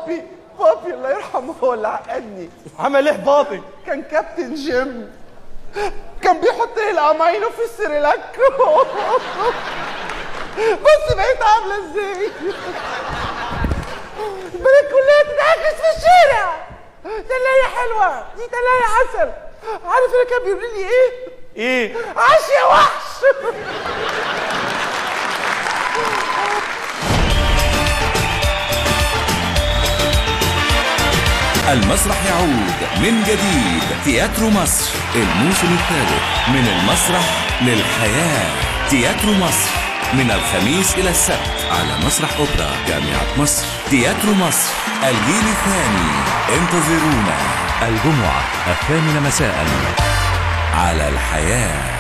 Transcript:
بابي بابي الله يرحمه هو اللي عقدني عمل ايه بابي كان كابتن جيم كان بيحط لي الامينو في السريلاك بص بقيت عامله ازاي البنات كلها تتعكس في الشارع تلاقي حلوه دي تلاقي عسل عارف اللي كان بيقول لي ايه ايه عاش يا وحش المسرح يعود من جديد تياترو مصر الموسم الثالث من المسرح للحياة تياترو مصر من الخميس إلى السبت على مسرح أوبرا جامعة مصر تياترو مصر الجيل الثاني انتظرونا الجمعة الثامنة مساء على الحياه